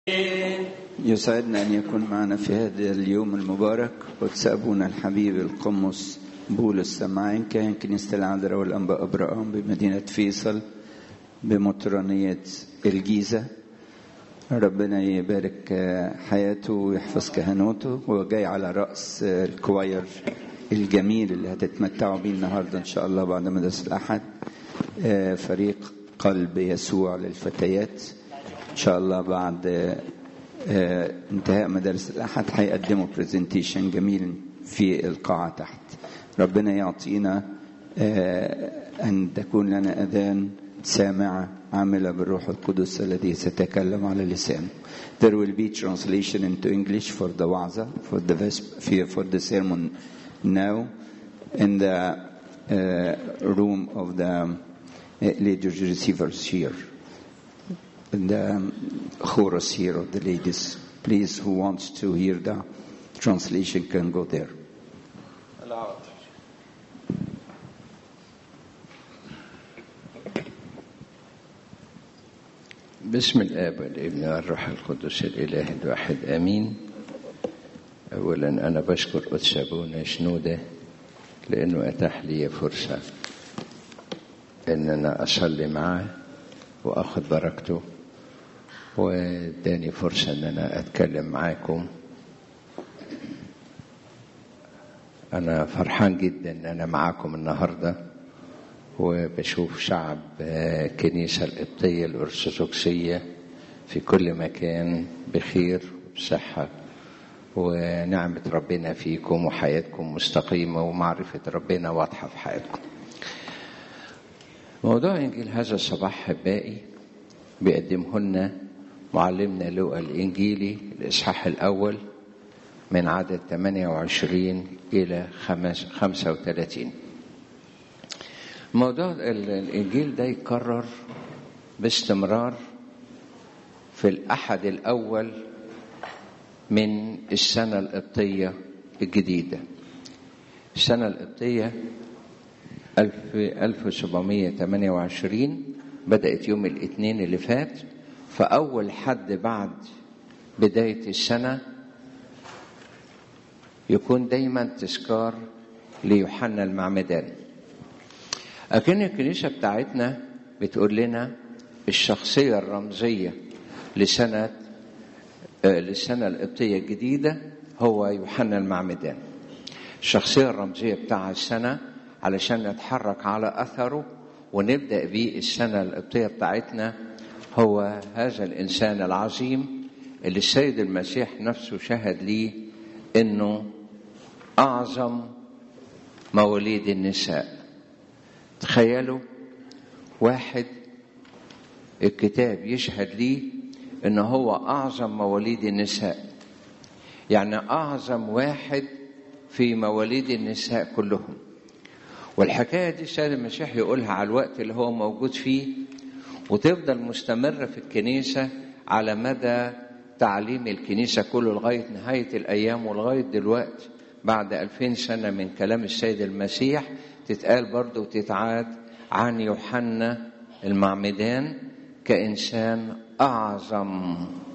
يسعدنا أن يكون معنا في هذا اليوم المبارك قدس أبونا الحبيب القمص بولس سماعين كاهن كنيسة العذراء والأنباء أبراهام بمدينة فيصل بمطرانية الجيزة ربنا يبارك حياته ويحفظ كهنوته هو جاي على رأس الكواير الجميل اللي هتتمتعوا بيه النهارده إن شاء الله بعد مدرسة الأحد فريق قلب يسوع للفتيات إن شاء الله بعد انتهاء مدارس الأحد هيقدموا برزنتيشن جميل في القاعة تحت ربنا يعطينا أن تكون لنا أذان سامعة عاملة بالروح القدس الذي سيتكلم على لسانه. There will be translation into English for the wa'za, for the vesp, for the sermon now in the uh, room of the uh, ladies receivers here. In the chorus here of the ladies. Please, who wants to hear the translation can go there. بسم الآب والابن والروح القدس الإله الواحد آمين أولا أنا بشكر قدس أبونا شنودة لأنه أتاح لي فرصة إن أنا أصلي معاه وأخذ بركته واداني فرصة إن أنا أتكلم معاكم أنا فرحان جدا إن أنا معاكم النهارده وبشوف شعب كنيسة القبطية الأرثوذكسية في كل مكان بخير وبصحة ونعمة ربنا فيكم وحياتكم مستقيمة ومعرفة ربنا واضحة في حياتكم موضوع إنجيل هذا الصباح أحبائي بيقدمه لنا معلمنا لوقا الإنجيلي الإصحاح الأول من عدد 28 إلى 35 موضوع الإنجيل ده يكرر باستمرار في الأحد الأول من السنة القبطية الجديدة السنة القبطية 1728 بدأت يوم الاثنين اللي فات فأول حد بعد بداية السنة يكون دايما تذكار ليوحنا المعمدان لكن الكنيسة بتاعتنا بتقول لنا الشخصية الرمزية لسنة للسنة القبطية الجديدة هو يوحنا المعمدان الشخصية الرمزية بتاع السنة علشان نتحرك على أثره ونبدأ بيه السنة القبطية بتاعتنا هو هذا الإنسان العظيم اللي السيد المسيح نفسه شهد ليه إنه أعظم مواليد النساء تخيلوا واحد الكتاب يشهد ليه ان هو اعظم مواليد النساء يعني اعظم واحد في مواليد النساء كلهم والحكايه دي السيد المسيح يقولها على الوقت اللي هو موجود فيه وتفضل مستمره في الكنيسه على مدى تعليم الكنيسه كله لغايه نهايه الايام ولغايه دلوقتي بعد ألفين سنه من كلام السيد المسيح تتقال برضه وتتعاد عن يوحنا المعمدان كإنسان أعظم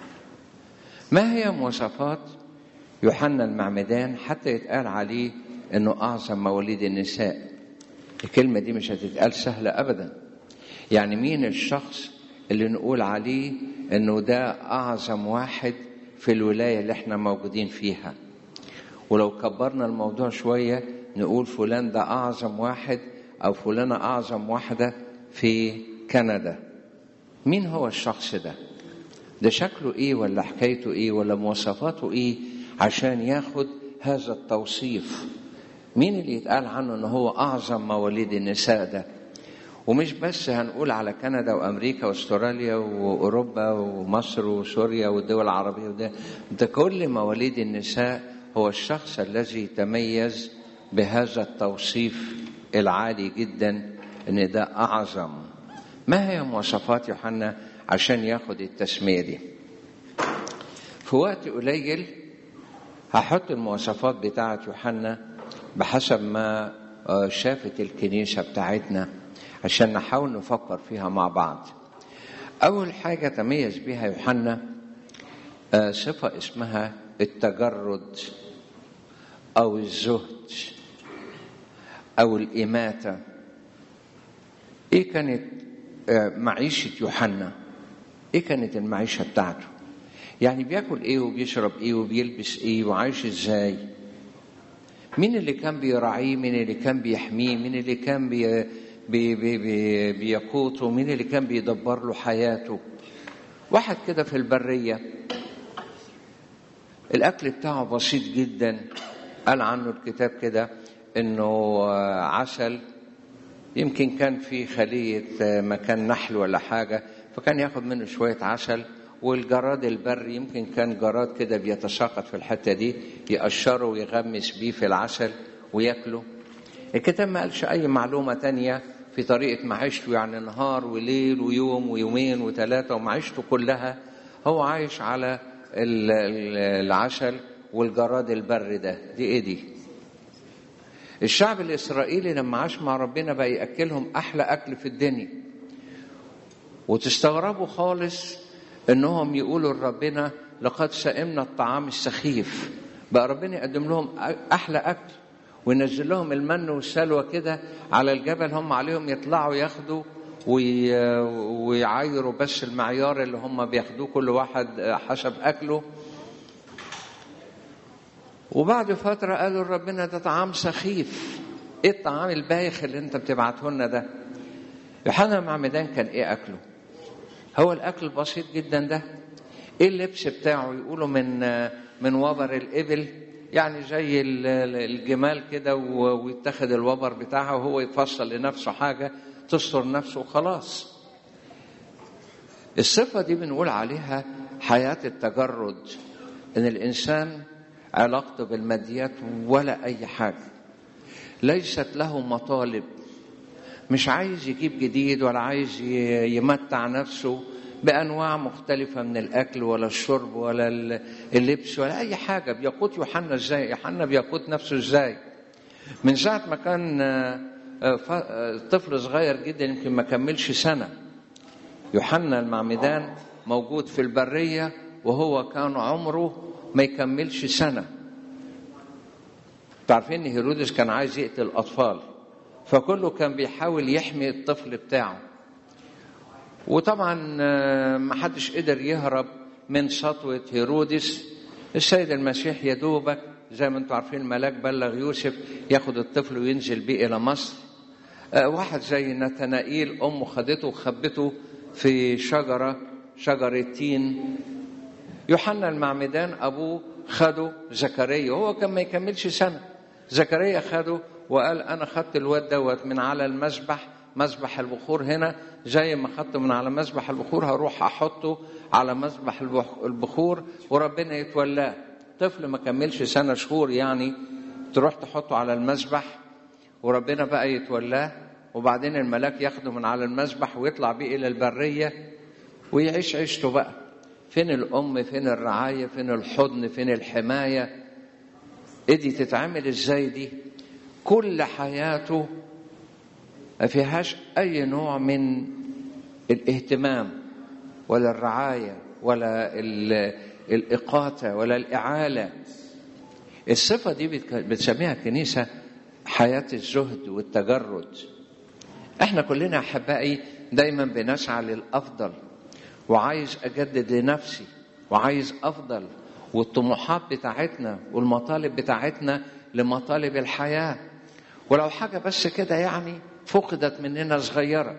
ما هي مواصفات يوحنا المعمدان حتى يتقال عليه أنه أعظم مواليد النساء الكلمة دي مش هتتقال سهلة أبدا يعني مين الشخص اللي نقول عليه أنه ده أعظم واحد في الولاية اللي احنا موجودين فيها ولو كبرنا الموضوع شوية نقول فلان ده أعظم واحد أو فلانة أعظم واحدة في كندا مين هو الشخص ده ده شكله إيه ولا حكايته إيه ولا مواصفاته إيه عشان ياخد هذا التوصيف مين اللي يتقال عنه ان هو اعظم مواليد النساء ده ومش بس هنقول على كندا وامريكا واستراليا واوروبا ومصر وسوريا والدول العربيه وده ده كل مواليد النساء هو الشخص الذي تميز بهذا التوصيف العالي جدا ان ده اعظم ما هي مواصفات يوحنا عشان ياخد التسميه دي في وقت قليل هحط المواصفات بتاعه يوحنا بحسب ما شافت الكنيسه بتاعتنا عشان نحاول نفكر فيها مع بعض اول حاجه تميز بها يوحنا آه، صفة اسمها التجرد أو الزهد أو الإماتة إيه كانت آه، معيشة يوحنا إيه كانت المعيشة بتاعته يعني بياكل إيه وبيشرب إيه وبيلبس إيه وعايش إزاي مين اللي كان بيراعيه مين اللي كان بيحميه مين اللي كان بي بي بي بي بيقوته مين اللي كان بيدبر له حياته واحد كده في البرية الأكل بتاعه بسيط جدا قال عنه الكتاب كده إنه آه، عسل يمكن كان في خلية آه، مكان نحل ولا حاجة فكان ياخد منه شوية عسل والجراد البري يمكن كان جراد كده بيتساقط في الحتة دي يقشره ويغمس بيه في العسل وياكله الكتاب ما قالش أي معلومة تانية في طريقة معيشته يعني نهار وليل ويوم ويومين وثلاثة ومعيشته كلها هو عايش على ال- ال- العسل والجراد البري ده دي ايه دي الشعب الإسرائيلي لما عاش مع ربنا بقى يأكلهم أحلى أكل في الدنيا وتستغربوا خالص انهم يقولوا لربنا لقد سئمنا الطعام السخيف بقى ربنا يقدم لهم احلى اكل وينزل لهم المن والسلوى كده على الجبل هم عليهم يطلعوا ياخدوا وي- ويعايروا بس المعيار اللي هم بياخدوه كل واحد حسب اكله وبعد فترة قالوا لربنا ده طعام سخيف ايه الطعام البايخ اللي انت بتبعته لنا ده يوحنا المعمدان كان ايه اكله هو الاكل البسيط جدا ده ايه اللبس بتاعه يقولوا من من وبر الابل يعني زي ال- ال- الجمال كده و- ويتخذ الوبر بتاعها وهو يفصل لنفسه حاجه تستر نفسه وخلاص الصفه دي بنقول عليها حياه التجرد ان الانسان علاقته بالماديات ولا اي حاجه ليست له مطالب مش عايز يجيب جديد ولا عايز ي- يمتع نفسه بانواع مختلفه من الاكل ولا الشرب ولا ال- اللبس ولا اي حاجه بيقود يوحنا ازاي يوحنا بيقود نفسه ازاي من ساعه ما كان آه، آه، ف- آه، طفل صغير جدا يمكن ما كملش سنه يوحنا المعمدان موجود في البريه وهو كان عمره ما يكملش سنه تعرفين ان هيرودس كان عايز يقتل الاطفال فكله كان بيحاول يحمي الطفل بتاعه وطبعا آه، ما حدش قدر يهرب من سطوة هيرودس السيد المسيح يا دوبك زي ما انتم عارفين الملاك بلغ يوسف ياخد الطفل وينزل بيه الى مصر آه، واحد زي نتنائيل امه خدته وخبته في شجره شجره تين يوحنا المعمدان ابوه خده زكريا وهو كان ما يكملش سنه زكريا خده وقال انا خدت الواد دوت من على المذبح مذبح البخور هنا زي ما خدته من على مذبح البخور هروح احطه على مذبح البخ- البخور وربنا يتولاه طفل ما كملش سنه شهور يعني تروح تحطه على المذبح وربنا بقى يتولاه وبعدين الملاك ياخده من على المذبح ويطلع بيه الى البريه ويعيش عيشته بقى فين الام فين الرعايه فين الحضن فين الحمايه ايه دي تتعمل ازاي دي كل حياته ما فيهاش اي نوع من الاهتمام ولا الرعايه ولا ال- الاقاته ولا الاعاله الصفه دي بتك- بتسميها الكنيسه حياه الزهد والتجرد احنا كلنا احبائي دايما بنسعى للافضل وعايز اجدد لنفسي وعايز افضل والطموحات بتاعتنا والمطالب بتاعتنا لمطالب الحياه ولو حاجه بس كده يعني فقدت مننا صغيره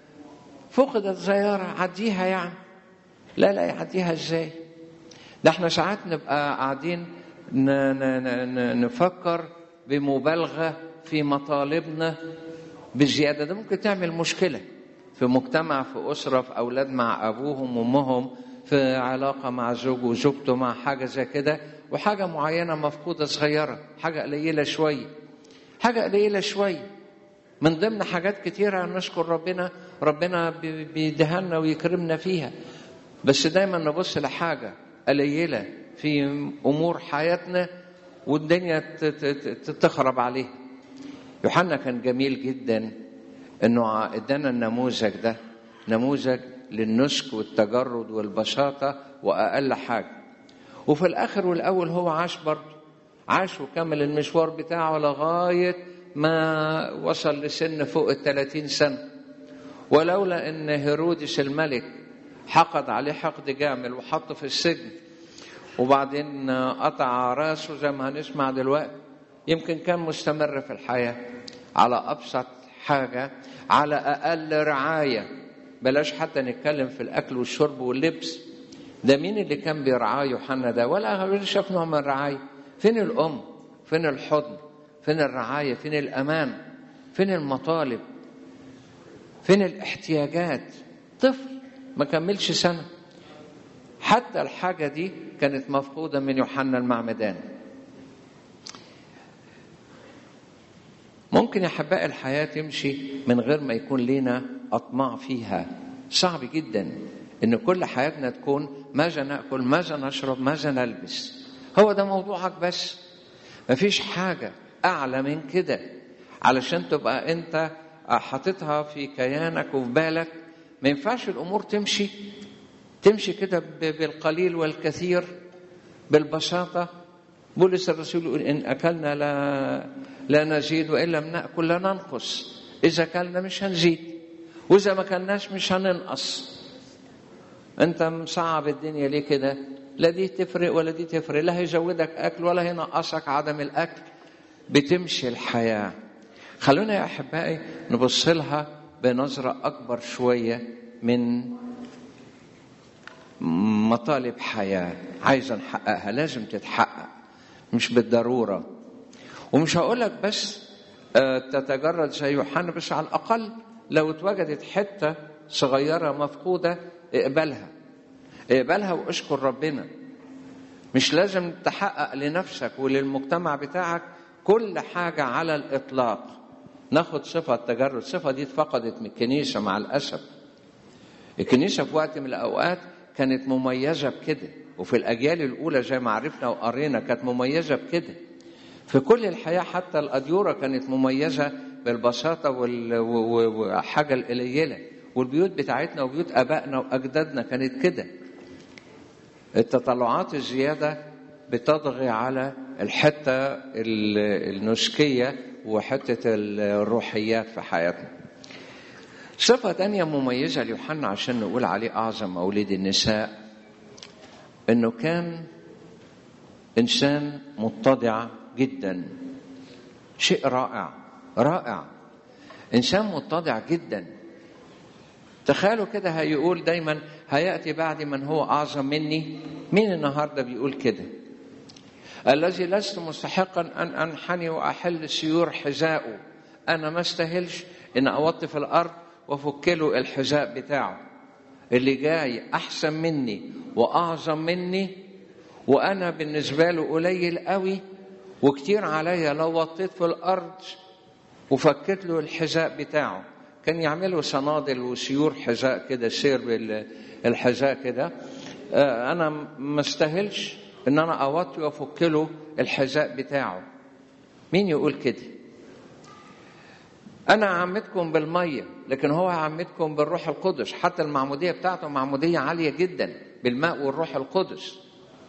فقدت صغيره عديها يعني لا لا يعديها ازاي ده احنا ساعات نبقى قاعدين ن- ن- ن- ن- نفكر بمبالغه في مطالبنا بزياده ده ممكن تعمل مشكله في مجتمع في اسره في اولاد مع ابوهم وامهم في علاقه مع زوج وزوجته مع حاجه زي كده وحاجه معينه مفقوده صغيره حاجه قليله شويه حاجه قليله شويه من ضمن حاجات كتيرة نشكر ربنا ربنا بي- بيدهنا ويكرمنا فيها بس دايما نبص لحاجة قليلة في أمور حياتنا والدنيا ت- ت- ت- تخرب عليها يوحنا كان جميل جدا انه ع- ادانا النموذج ده نموذج للنسك والتجرد والبساطة وأقل حاجة وفي الآخر والأول هو عاش برضه عاش وكمل المشوار بتاعه لغاية ما وصل لسن فوق الثلاثين سنة ولولا أن هيرودس الملك حقد عليه حقد جامل وحطه في السجن وبعدين قطع راسه زي ما هنسمع دلوقتي يمكن كان مستمر في الحياة على أبسط حاجة على أقل رعاية بلاش حتى نتكلم في الأكل والشرب واللبس ده مين اللي كان بيرعاه يوحنا ده ولا شاف نوع من الرعاية فين الأم فين الحضن فين الرعاية فين الأمان فين المطالب فين الاحتياجات طفل ما كملش سنة حتى الحاجة دي كانت مفقودة من يوحنا المعمدان ممكن يا حباء الحياة تمشي من غير ما يكون لنا أطماع فيها صعب جدا إن كل حياتنا تكون ماذا نأكل ماذا نشرب ماذا نلبس هو ده موضوعك بس مفيش حاجة أعلى من كده علشان تبقى أنت حاططها في كيانك وفي بالك ما ينفعش الأمور تمشي تمشي كده بالقليل والكثير بالبساطة بولس الرسول يقول إن أكلنا لا لا نزيد وإن لم نأكل لا ننقص إذا أكلنا مش هنزيد وإذا ما كلناش مش هننقص أنت مصعب الدنيا ليه كده لا دي تفرق ولا دي تفرق لا هيزودك أكل ولا هينقصك عدم الأكل بتمشي الحياة خلونا يا أحبائي نبص لها بنظرة أكبر شوية من مطالب حياة عايزة نحققها لازم تتحقق مش بالضرورة ومش هقولك بس تتجرد زي يوحنا بس على الأقل لو اتوجدت حتة صغيرة مفقودة اقبلها اقبلها واشكر ربنا مش لازم تحقق لنفسك وللمجتمع بتاعك كل حاجة على الإطلاق ناخد صفة التجرد الصفة دي اتفقدت من الكنيسة مع الأسف الكنيسة في وقت من الأوقات كانت مميزة بكده وفي الأجيال الأولى زي ما عرفنا وقرينا كانت مميزة بكده في كل الحياة حتى الأديرة كانت مميزة بالبساطة والحاجة القليلة والبيوت بتاعتنا وبيوت أبائنا وأجدادنا كانت كده التطلعات الزيادة بتطغي على الحتة النسكية وحتة الروحيات في حياتنا صفة تانية مميزة ليوحنا عشان نقول عليه أعظم مولد النساء إنه كان إنسان متضع جدا شيء رائع رائع إنسان متضع جدا تخيلوا كده هيقول دايما هيأتي بعد من هو أعظم مني مين النهاردة بيقول كده الذي لست مستحقا أن أنحني وأحل سيور حذائه أنا ما استاهلش إن أوطي في الأرض وأفك له الحذاء بتاعه اللي جاي أحسن مني وأعظم مني وأنا بالنسبة له قليل قوي وكتير عليا لو وطيت في الأرض وفكت له الحذاء بتاعه كان يعملوا صنادل وسيور حذاء كده سير بالحذاء كده أنا ما استاهلش إن أنا أوطي وأفك له الحذاء بتاعه مين يقول كده أنا عمتكم بالمية لكن هو عمتكم بالروح القدس حتى المعمودية بتاعته معمودية عالية جدا بالماء والروح القدس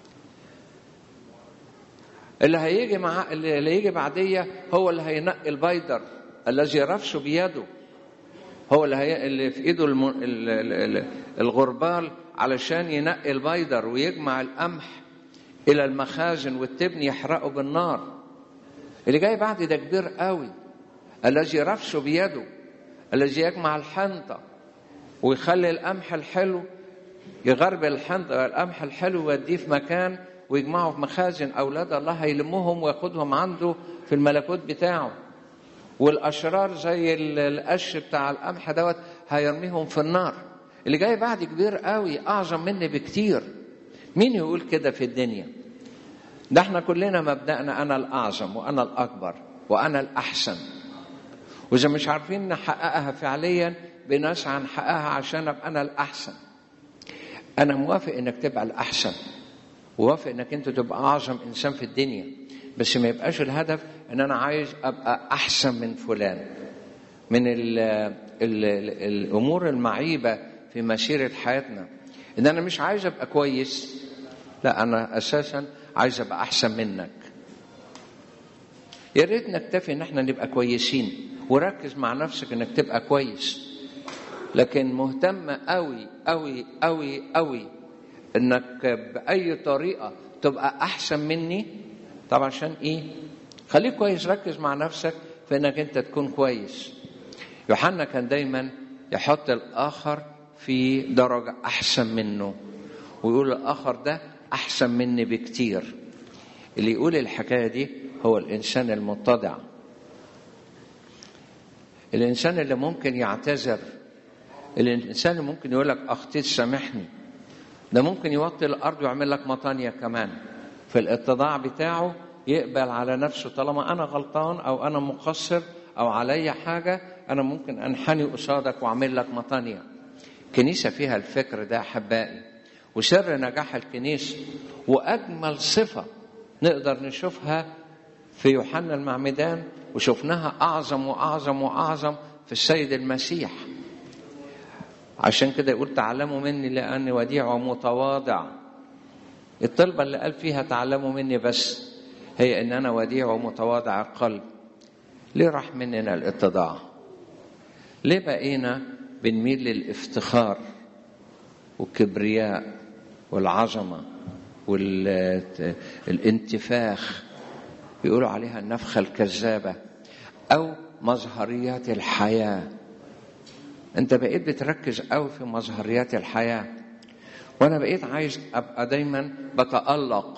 اللي هيجي مع اللي هيجي بعديه هو اللي هينقي البيدر الذي رفشه بيده هو اللي, هي... اللي في ايده الم... ال... ال... الغربال علشان ينقي البيدر ويجمع القمح الى المخازن والتبن يحرقه بالنار اللي جاي بعد ده كبير قوي الذي رفشه بيده الذي يجمع الحنطة ويخلي القمح الحلو يغرب الحنطة القمح الحلو ويوديه في مكان ويجمعه في مخازن أولاد الله هيلمهم وياخدهم عنده في الملكوت بتاعه والأشرار زي القش بتاع القمح دوت هيرميهم في النار اللي جاي بعد كبير قوي أعظم مني بكتير مين يقول كده في الدنيا ده احنا كلنا مبدأنا أنا الأعظم وأنا الأكبر وأنا الأحسن وإذا مش عارفين نحققها فعليا بنسعى نحققها عشان أبقى أنا الأحسن أنا موافق إنك تبقى الأحسن ووافق إنك أنت تبقى أعظم إنسان في الدنيا بس ما يبقاش الهدف إن أنا عايز أبقى أحسن من فلان من ال ال ال الأمور المعيبة في مسيرة حياتنا إن أنا مش عايز أبقى كويس لا انا اساسا عايز ابقى احسن منك يا ريت نكتفي ان احنا نبقى كويسين وركز مع نفسك انك تبقى كويس لكن مهتم قوي قوي قوي قوي انك باي طريقه تبقى احسن مني طبعا عشان ايه خليك كويس ركز مع نفسك في انك انت تكون كويس يوحنا كان دايما يحط الاخر في درجه احسن منه ويقول الاخر ده احسن مني بكتير اللي يقول الحكايه دي هو الانسان المتضع الانسان اللي ممكن يعتذر الانسان اللي ممكن يقول لك اخطيت سامحني ده ممكن يوطي الارض ويعمل لك مطانيه كمان في الاتضاع بتاعه يقبل على نفسه طالما انا غلطان او انا مقصر او علي حاجه انا ممكن انحني قصادك واعمل لك مطانيه كنيسه فيها الفكر ده احبائي وسر نجاح الكنيسه واجمل صفه نقدر نشوفها في يوحنا المعمدان وشفناها اعظم واعظم واعظم في السيد المسيح عشان كده يقول تعلموا مني لاني وديع ومتواضع الطلبه اللي قال فيها تعلموا مني بس هي ان انا وديع ومتواضع القلب ليه راح مننا الاتضاع ليه بقينا بنميل للافتخار والكبرياء والعظمه والانتفاخ بيقولوا عليها النفخه الكذابه او مظهريات الحياه انت بقيت بتركز قوي في مظهريات الحياه وانا بقيت عايز ابقى دايما بتالق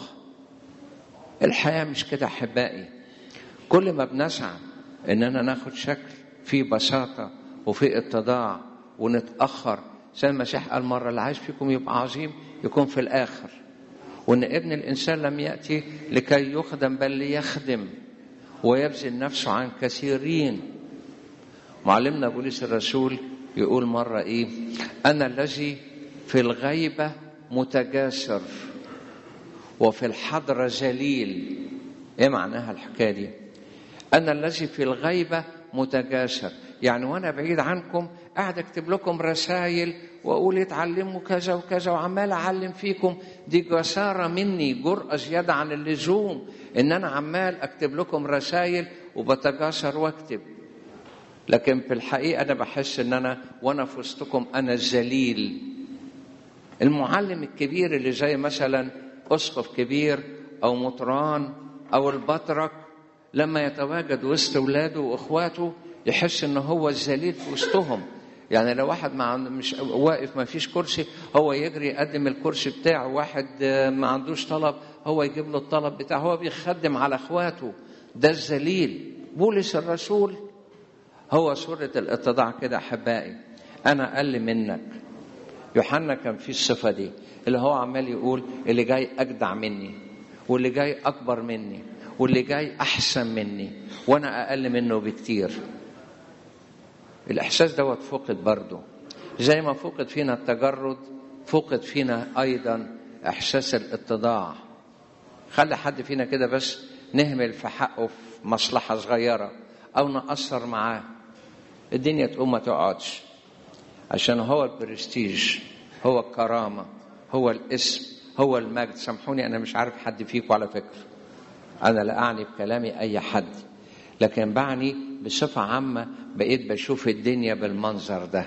الحياه مش كده احبائي كل ما بنسعى اننا ناخد شكل في بساطه وفي اتضاع ونتاخر زي المسيح قال مره اللي عايز فيكم يبقى عظيم يكون في الاخر وان ابن الانسان لم ياتي لكي يخدم بل ليخدم ويبذل نفسه عن كثيرين معلمنا بولس الرسول يقول مرة إيه أنا الذي في الغيبة متجاسر وفي الحضرة ذليل إيه معناها الحكاية دي أنا الذي في الغيبة متجاسر يعني وأنا بعيد عنكم قاعد أكتب لكم رسائل وأقول اتعلموا كذا وكذا وعمال أعلم فيكم دي جسارة مني جرأة زيادة عن اللزوم إن أنا عمال أكتب لكم رسائل وبتجاسر وأكتب لكن في الحقيقة أنا بحس إن أنا وأنا في وسطكم أنا الذليل المعلم الكبير اللي زي مثلا أسقف كبير أو مطران أو البطرك لما يتواجد وسط ولاده وإخواته يحس إن هو الذليل في وسطهم يعني لو واحد مع مش واقف ما فيش كرسي هو يجري يقدم الكرسي بتاعه واحد ما عندوش طلب هو يجيب له الطلب بتاعه هو بيخدم على اخواته ده الذليل بولس الرسول هو سورة الاتضاع كده أحبائي أنا أقل منك يوحنا كان فيه الصفة دي اللي هو عمال يقول اللي جاي أجدع مني واللي جاي أكبر مني واللي جاي أحسن مني وأنا أقل منه بكتير الإحساس دوت فقد برضه زي ما فقد فينا التجرد فقد فينا أيضا إحساس الاتضاع خلي حد فينا كده بس نهمل في حقه في مصلحة صغيرة أو نقصر معاه الدنيا تقوم ما تقعدش عشان هو البرستيج هو الكرامة هو الاسم هو المجد سامحوني أنا مش عارف حد فيكم على فكرة أنا لا أعني بكلامي أي حد لكن بعني بصفة عامة بقيت بشوف الدنيا بالمنظر ده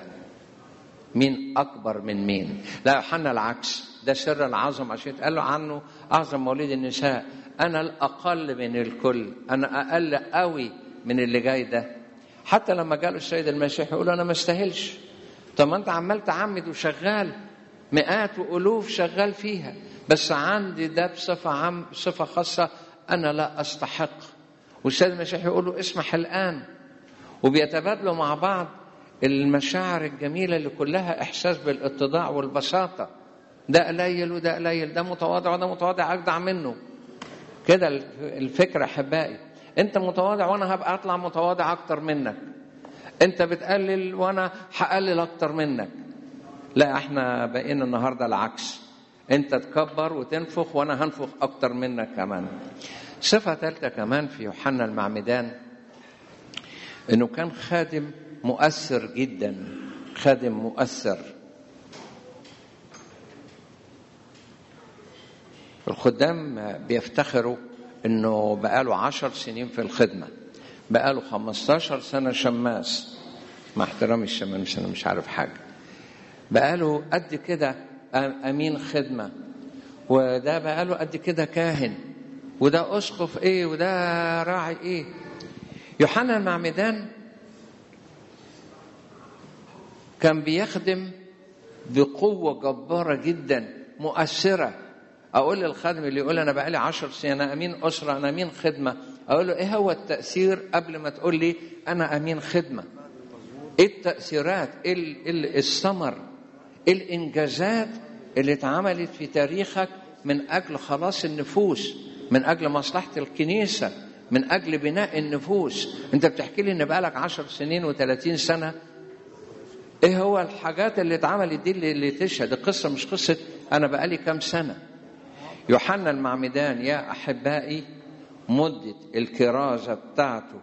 مين أكبر من مين لا يوحنا العكس ده سر العظم عشان يتقال له عنه أعظم مولد النساء أنا الأقل من الكل أنا أقل قوي من اللي جاي ده حتى لما جاله السيد المسيح يقول انا ما استاهلش طب ما انت عمال تعمد وشغال مئات والوف شغال فيها بس عندي ده بصفه عام بصفه خاصه انا لا استحق والسيد المسيح يقول له اسمح الان وبيتبادلوا مع بعض المشاعر الجميله اللي كلها احساس بالاتضاع والبساطه ده قليل وده قليل ده متواضع وده متواضع اجدع منه كده الفكره احبائي انت متواضع وانا هبقى اطلع متواضع اكتر منك انت بتقلل وانا هقلل اكتر منك لا احنا بقينا النهارده العكس انت تكبر وتنفخ وانا هنفخ اكتر منك كمان صفه ثالثه كمان في يوحنا المعمدان انه كان خادم مؤثر جدا خادم مؤثر الخدام بيفتخروا انه بقاله عشر سنين في الخدمة بقاله 15 سنة شماس مع احترامي الشماس انا مش عارف حاجة بقاله قد كده امين خدمة وده بقاله قد كده كاهن وده اسقف ايه وده راعي ايه يوحنا المعمدان كان بيخدم بقوة جبارة جدا مؤثرة أقول للخادم اللي يقول أنا بقالي عشر سنين أنا أمين أسرة أنا أمين خدمة أقول له إيه هو التأثير قبل ما تقول لي أنا أمين خدمة إيه التأثيرات إيه الثمر إيه الإنجازات اللي اتعملت في تاريخك من أجل خلاص النفوس من أجل مصلحة الكنيسة من أجل بناء النفوس أنت بتحكي لي إن بقالك عشر سنين وثلاثين سنة ايه هو الحاجات اللي اتعملت دي اللي, اللي تشهد القصه مش قصه انا بقالي كام سنه يوحنا المعمدان يا احبائي مده الكرازه بتاعته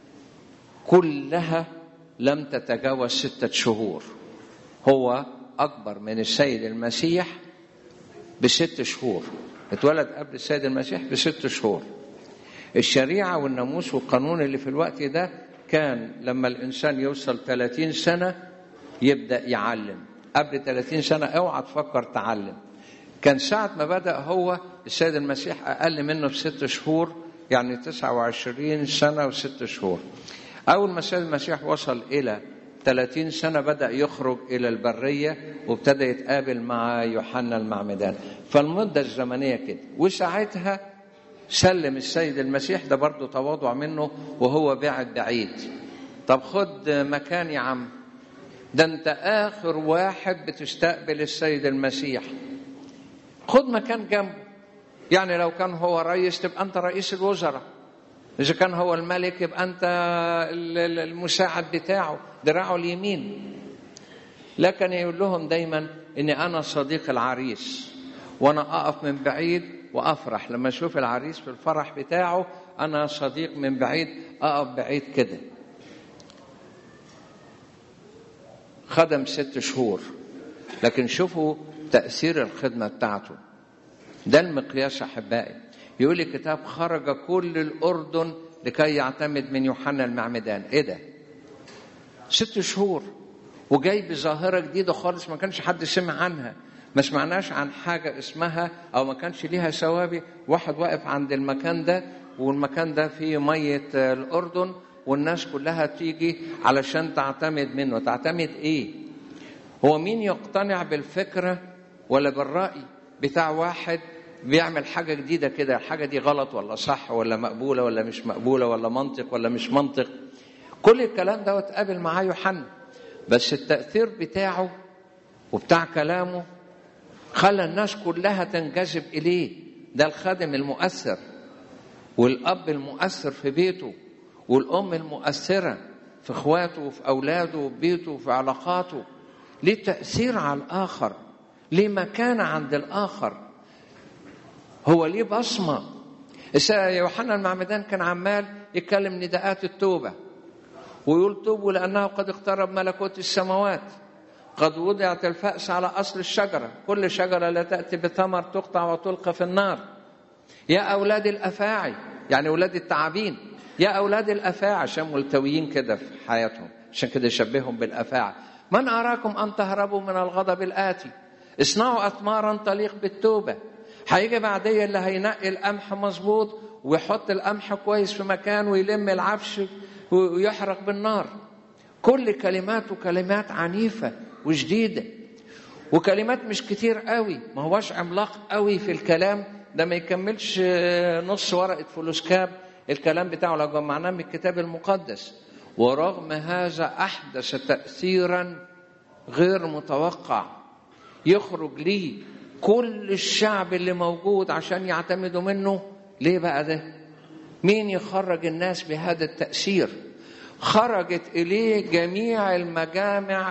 كلها لم تتجاوز سته شهور هو اكبر من السيد المسيح بست شهور اتولد قبل السيد المسيح بست شهور الشريعه والناموس والقانون اللي في الوقت ده كان لما الانسان يوصل 30 سنه يبدا يعلم قبل 30 سنه اوعى تفكر تعلم كان ساعة ما بدأ هو السيد المسيح أقل منه بست شهور يعني 29 سنة وست شهور أول ما السيد المسيح وصل إلى 30 سنة بدأ يخرج إلى البرية وابتدى يتقابل مع يوحنا المعمدان فالمدة الزمنية كده وساعتها سلم السيد المسيح ده برضه تواضع منه وهو بعد بعيد طب خد مكان يا عم ده انت اخر واحد بتستقبل السيد المسيح خد مكان جنبه يعني لو كان هو رئيس تبقى انت رئيس الوزراء اذا كان هو الملك يبقى انت المساعد بتاعه دراعه اليمين لكن يقول لهم دايما اني انا صديق العريس وانا اقف من بعيد وافرح لما اشوف العريس في الفرح بتاعه انا صديق من بعيد اقف بعيد كده خدم ست شهور لكن شوفوا تأثير الخدمة بتاعته ده المقياس أحبائي يقول الكتاب خرج كل الأردن لكي يعتمد من يوحنا المعمدان إيه ده ست شهور وجاي بظاهرة جديدة خالص ما كانش حد سمع عنها ما سمعناش عن حاجة اسمها أو ما كانش ليها سوابي واحد واقف عند المكان ده والمكان ده فيه مية الأردن والناس كلها تيجي علشان تعتمد منه تعتمد ايه هو مين يقتنع بالفكرة ولا بالرأي بتاع واحد بيعمل حاجة جديدة كده الحاجة دي غلط ولا صح ولا مقبولة ولا مش مقبولة ولا منطق ولا مش منطق كل الكلام ده اتقابل معاه يوحنا بس التأثير بتاعه وبتاع كلامه خلى الناس كلها تنجذب إليه ده الخادم المؤثر والأب المؤثر في بيته والأم المؤثرة في إخواته وفي أولاده وفي بيته وفي علاقاته ليه تأثير على الآخر ليه مكانة عند الآخر هو ليه بصمة يوحنا المعمدان كان عمال يتكلم نداءات التوبة ويقول توبوا لأنه قد اقترب ملكوت السماوات قد وضعت الفأس على أصل الشجرة كل شجرة لا تأتي بثمر تقطع وتلقى في النار يا أولاد الأفاعي يعني أولاد التعابين يا أولاد الأفاعي عشان ملتويين كده في حياتهم عشان كده يشبههم بالأفاعي من أراكم أن تهربوا من الغضب الآتي اصنعوا أثمارا تليق بالتوبة هيجي بعدين اللي هينقي القمح مظبوط ويحط القمح كويس في مكان ويلم العفش ويحرق بالنار كل كلماته كلمات عنيفة وشديدة وكلمات مش كتير قوي ما هوش عملاق قوي في الكلام ده ما يكملش نص ورقة فلوسكاب الكلام بتاعه لو جمعناه من الكتاب المقدس ورغم هذا أحدث تأثيرا غير متوقع يخرج ليه كل الشعب اللي موجود عشان يعتمدوا منه ليه بقى ده مين يخرج الناس بهذا التأثير خرجت إليه جميع المجامع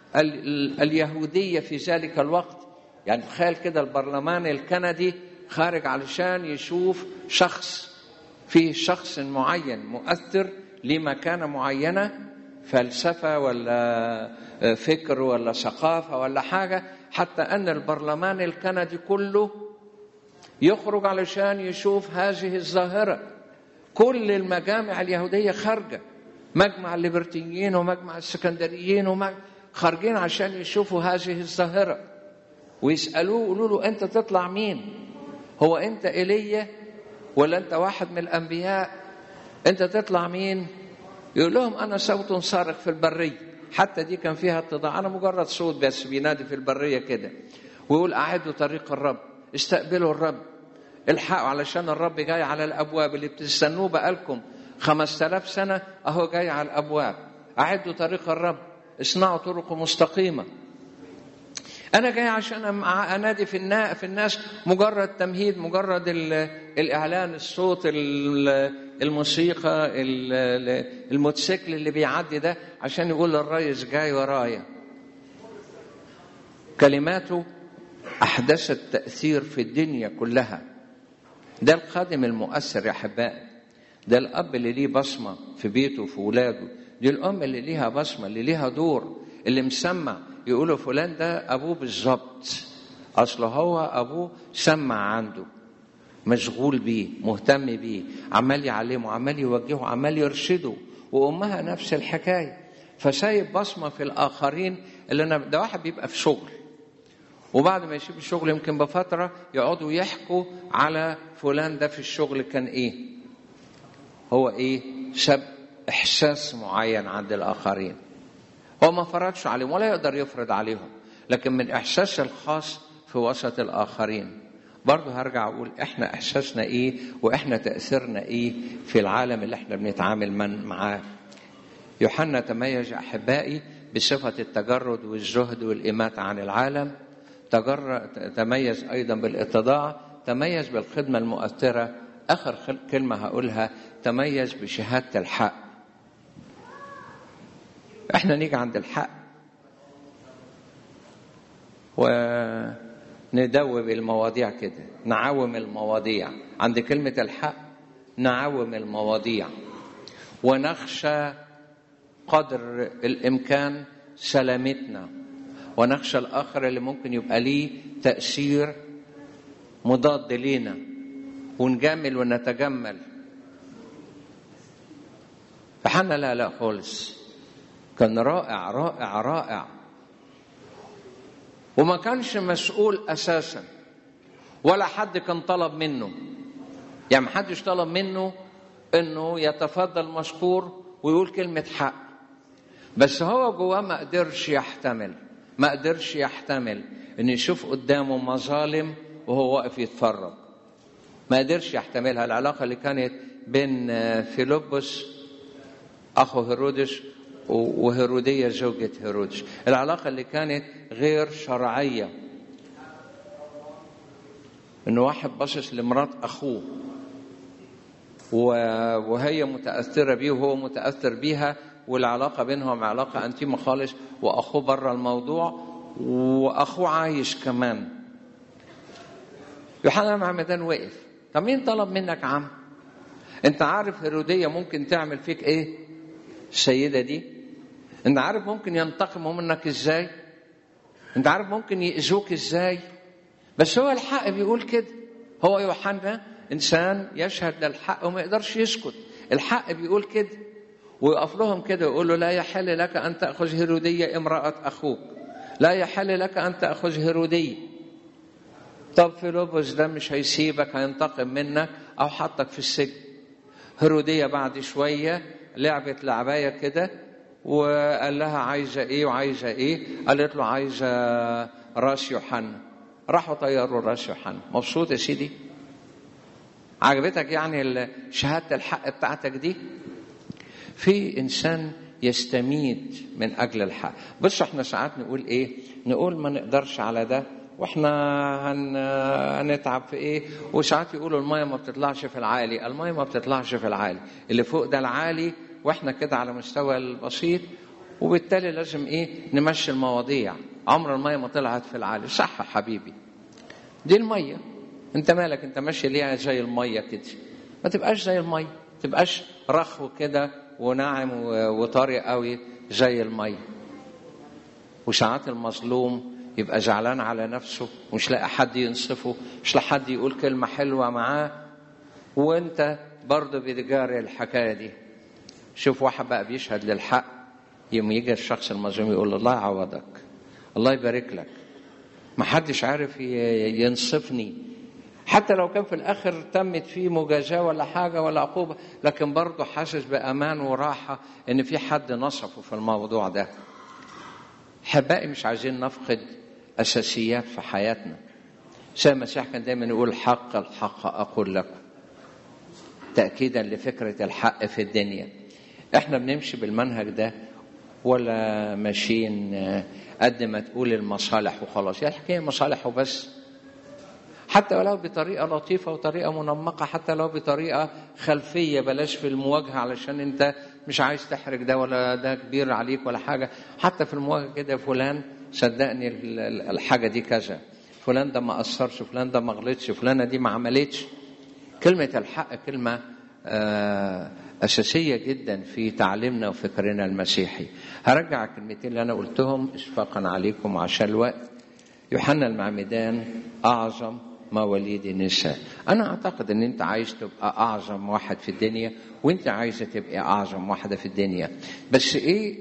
اليهودية في ذلك الوقت يعني تخيل كده البرلمان الكندي خارج علشان يشوف شخص فيه شخص معين مؤثر لمكانة معينة فلسفة ولا فكر ولا ثقافة ولا حاجة حتى أن البرلمان الكندي كله يخرج علشان يشوف هذه الظاهرة كل المجامع اليهودية خارجة مجمع الليبرتيين ومجمع السكندريين ومجمع خارجين عشان يشوفوا هذه الظاهرة ويسألوه يقولوا له أنت تطلع مين هو أنت إيليا ولا أنت واحد من الأنبياء أنت تطلع مين يقول لهم أنا صوت صارخ في البرية حتى دي كان فيها اتضاع أنا مجرد صوت بس بينادي في البرية كده ويقول أعدوا طريق الرب استقبلوا الرب الحقوا علشان الرب جاي على الأبواب اللي بتستنوه بقالكم خمسة آلاف سنة أهو جاي على الأبواب أعدوا طريق الرب اصنعوا طرق مستقيمة أنا جاي عشان أنادي في النا- في الناس مجرد تمهيد مجرد ال- الإعلان الصوت ال- الموسيقى ال- الموتوسيكل اللي بيعدي ده عشان يقول الريس جاي ورايا كلماته أحدثت تأثير في الدنيا كلها ده الخادم المؤثر يا أحبائي ده الأب اللي ليه بصمة في بيته وفي ولاده دي الأم اللي ليها بصمة اللي ليها دور اللي مسمع يقولوا فلان ده أبوه بالظبط أصل هو أبوه سمع عنده مشغول بيه مهتم بيه عمال يعلمه عمال يوجهه عمال يرشده وأمها نفس الحكاية فسايب بصمة في الآخرين اللي أنا ده واحد بيبقى في شغل وبعد ما يسيب الشغل يمكن بفترة يقعدوا يحكوا على فلان ده في الشغل كان إيه هو إيه ساب إحساس معين عند الآخرين هو ما فرضش عليهم ولا يقدر يفرض عليهم لكن من إحساس الخاص في وسط الآخرين برضه هرجع أقول إحنا إحساسنا إيه وإحنا تأثيرنا إيه في العالم اللي إحنا بنتعامل من معاه يوحنا تميز أحبائي بصفة التجرد والزهد والإماتة عن العالم تجر... تميز أيضا بالاتضاع تميز بالخدمة المؤثرة آخر خل- كلمة هقولها تميز بشهادة الحق احنا نيجي عند الحق وندوب المواضيع كده نعوم المواضيع عند كلمة الحق نعوم المواضيع ونخشى قدر الإمكان سلامتنا ونخشى الآخر اللي ممكن يبقى ليه تأثير مضاد لينا ونجامل ونتجمل فحنا لا لا خالص كان رائع رائع رائع وما كانش مسؤول اساسا ولا حد كان طلب منه يعني ما حدش طلب منه انه يتفضل مشكور ويقول كلمه حق بس هو جواه ما قدرش يحتمل ما قدرش يحتمل ان يشوف قدامه مظالم وهو واقف يتفرج ما قدرش يحتملها العلاقه اللي كانت بين فيلبس اخو هيرودس وهيرودية زوجة هيرودس العلاقة اللي كانت غير شرعية إن واحد باصص لمرات أخوه وهي متأثرة بيه وهو متأثر بيها والعلاقة بينهم علاقة أنتيمة خالص وأخوه بره الموضوع وأخوه عايش كمان يوحنا معمدان وقف طب مين طلب منك عم انت عارف هيرودية ممكن تعمل فيك ايه السيدة دي انت عارف ممكن ينتقموا منك ازاي انت عارف ممكن يأذوك ازاي بس هو الحق بيقول كده هو يوحنا انسان يشهد للحق وما يقدرش يسكت الحق بيقول كده ويقف لهم كده ويقول له لا يحل لك ان تاخذ هيروديه امراه اخوك لا يحل لك ان تاخذ هيروديه طب فيلبس ده مش هيسيبك هينتقم منك او حطك في السجن هيروديه بعد شويه لعبت لعبايه كده وقال لها عايزه ايه وعايزه ايه قالت له عايزه راس يوحنا راحوا طيروا راس يوحنا مبسوط يا سيدي عجبتك يعني شهاده الحق بتاعتك دي في انسان يستميت من اجل الحق بص احنا ساعات نقول ايه نقول ما نقدرش على ده واحنا هن... هنتعب في ايه وساعات يقولوا الميه ما بتطلعش في العالي الميه ما بتطلعش في العالي اللي فوق ده العالي واحنا كده على مستوى البسيط وبالتالي لازم ايه نمشي المواضيع عمر الميه ما طلعت في العالي صح يا حبيبي دي الميه انت مالك انت ماشي ليها زي الميه كده ما تبقاش زي الميه ما تبقاش رخو كده وناعم وطري قوي زي الميه وساعات المظلوم يبقى زعلان على نفسه مش لاقي حد ينصفه مش لاقي حد يقول كلمة حلوة معاه وانت برضه بتجاري الحكاية دي شوف واحد بقى بيشهد للحق يوم يجي الشخص المظلوم يقول الله يعوضك الله يبارك لك ما حدش عارف ينصفني حتى لو كان في الاخر تمت فيه مجازاه ولا حاجه ولا عقوبه لكن برضه حاسس بامان وراحه ان في حد نصفه في الموضوع ده احبائي مش عايزين نفقد اساسيات في حياتنا سيد المسيح كان دايما يقول حق الحق اقول لكم تاكيدا لفكره الحق في الدنيا احنا بنمشي بالمنهج ده ولا ماشيين قد ما تقول المصالح وخلاص يعني الحكايه مصالح وبس حتى ولو بطريقه لطيفه وطريقه منمقه حتى لو بطريقه خلفيه بلاش في المواجهه علشان انت مش عايز تحرج ده ولا ده كبير عليك ولا حاجه حتى في المواجهه كده فلان صدقني الحاجه دي كذا فلان ده ما قصرش فلان ده ما غلطش فلانه دي ما عملتش كلمه الحق كلمه آه أساسية جدا في تعليمنا وفكرنا المسيحي هرجع الكلمتين اللي أنا قلتهم إشفاقا عليكم عشان الوقت يوحنا المعمدان أعظم مواليد النساء أنا أعتقد أن أنت عايز تبقى أعظم واحد في الدنيا وأنت عايزة تبقى أعظم واحدة في الدنيا بس إيه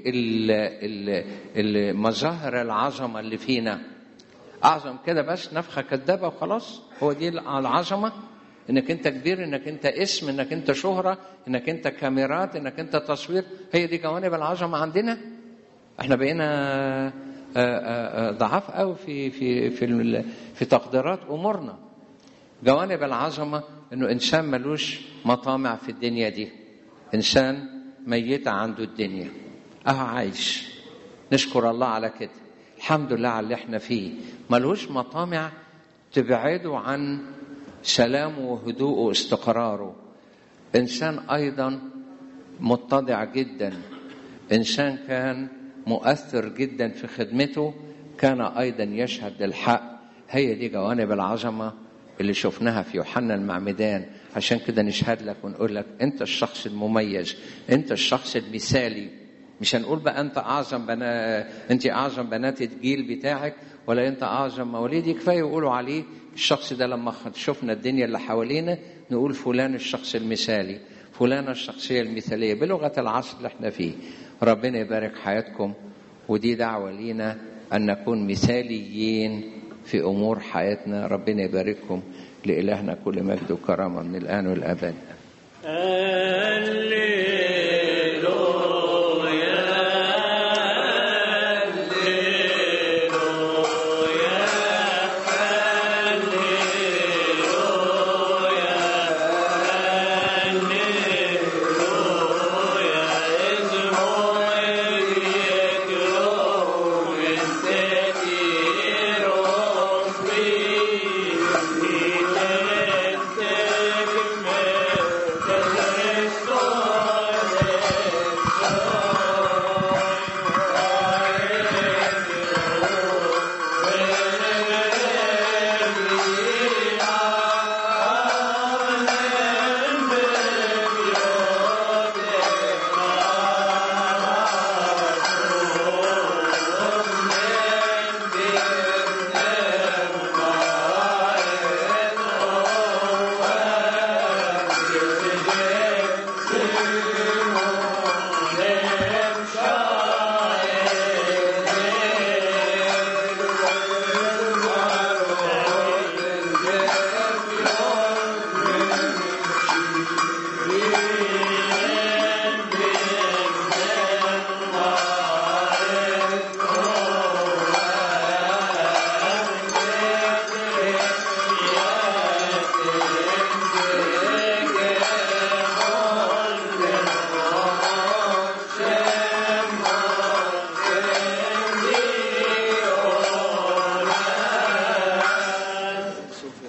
المظاهر العظمة اللي فينا أعظم كده بس نفخة كدابة وخلاص هو دي العظمة انك انت كبير انك انت اسم انك انت شهره انك انت كاميرات انك انت تصوير هي دي جوانب العظمه عندنا احنا بقينا ضعاف قوي في في في في تقديرات امورنا جوانب العظمه انه انسان ملوش مطامع في الدنيا دي انسان ميت عنده الدنيا اهو عايش نشكر الله على كده الحمد لله على اللي احنا فيه ملوش مطامع تبعده عن سلامه وهدوءه واستقراره انسان ايضا متضع جدا انسان كان مؤثر جدا في خدمته كان ايضا يشهد للحق هي دي جوانب العظمه اللي شفناها في يوحنا المعمدان عشان كده نشهد لك ونقول لك انت الشخص المميز انت الشخص المثالي مش هنقول بقى انت اعظم بنا انت اعظم بنات الجيل بتاعك ولا انت اعظم مواليدي كفايه يقولوا عليه الشخص ده لما شفنا الدنيا اللي حوالينا نقول فلان الشخص المثالي فلانة الشخصية المثالية بلغة العصر اللي احنا فيه ربنا يبارك حياتكم ودي دعوة لينا أن نكون مثاليين في أمور حياتنا ربنا يبارككم لإلهنا كل مجد وكرامة من الآن والأبد هللويا